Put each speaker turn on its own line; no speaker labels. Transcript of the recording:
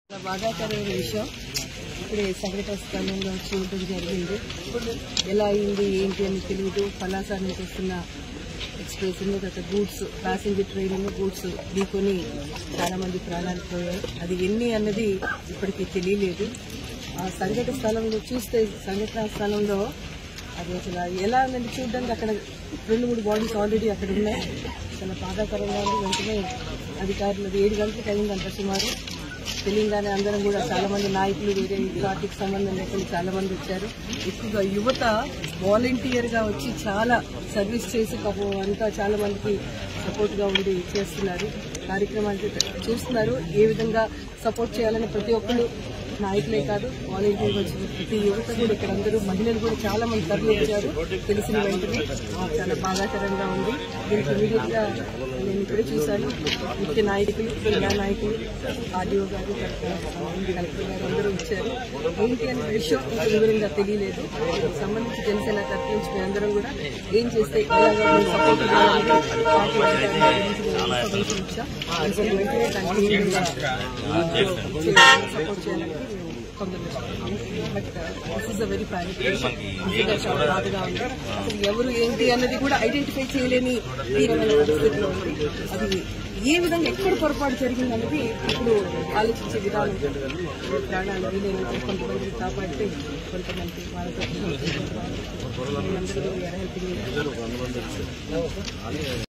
చాలా బాధాకరమైన విషయం ఇప్పుడే సంఘటన స్థలంలో చూడటం జరిగింది ఎలా అయింది ఏంటి అని తెలియదు పలాస నుంచి వస్తున్న ఎక్స్ప్రెస్ గత గూడ్స్ ప్యాసింజర్ ట్రైన్ గూడ్స్ ఢీకొని చాలా మంది ప్రాణాలు పోయారు అది ఎన్ని అన్నది ఇప్పటికీ తెలియలేదు ఆ సంఘటన స్థలంలో చూస్తే సంఘటన స్థలంలో అది అసలు ఎలా ఉందంటే చూడడానికి అక్కడ రెండు మూడు బాడీస్ ఆల్రెడీ అక్కడ ఉన్నాయి చాలా బాధాకరంగా ఉంది వెంటనే అధికారులు అది ఏడు గంటలకు అయిందంట సుమారు తెలియగానే అందరం కూడా చాలా మంది నాయకులు వేరే పార్టీకి సంబంధం లేకుండా చాలా మంది వచ్చారు ఎక్కువగా యువత వాలంటీర్ గా వచ్చి చాలా సర్వీస్ చేసి పాపం అంతా చాలా మందికి సపోర్ట్ గా ఉండి చేస్తున్నారు కార్యక్రమాలు చూస్తున్నారు ఏ విధంగా సపోర్ట్ చేయాలని ప్రతి ఒక్కరు నాయకులే కాదు వాలంటీర్ వచ్చిన ప్రతి యువత కూడా ఇక్కడ అందరూ మహిళలు కూడా చాలా మంది తరలి వచ్చారు తెలిసిన వెంటనే ఆ, చాలా బాధాకరంగా ఉంది దీనికి ఇమీడియట్ గా నేను ఇప్పుడే చూశాను ముఖ్య నాయకులు జిల్లా నాయకులు ఆర్డీఓ గారు కలెక్టర్ కలెక్టర్ గారు అందరూ వచ్చారు ఏంటి అనే విషయం ఇంకా వివరంగా తెలియలేదు దీనికి సంబంధించి జనసేన తరఫు నుంచి మేమందరం కూడా ఏం చేస్తే ఎలాగా సపోర్ట్ ఇవ్వాలని పార్టీ అధికారుల గురించి మేము ఇన్ఫర్మేషన్ ఇచ్చాం అందుకని వెంటనే దానికి సపోర్ట్ చేయాలని but this is a very private నిజంగా చాలా బాధగా ఉంది అసలు ఎవరు ఏంటి అన్నది కూడా ఐడెంటిఫై చేయలేని తీవ్రమైన పరిస్థితిలో ఉంది అది ఏ విధంగా ఎక్కడ పొరపాటు జరిగింది అన్నది ఇప్పుడు ఆలోచించే విధానం ప్రాణాలు వీలైనంత కొంతమంది కాపాడితే కొంతమంది వాళ్ళతో అందరూ ఎర హెల్పింగ్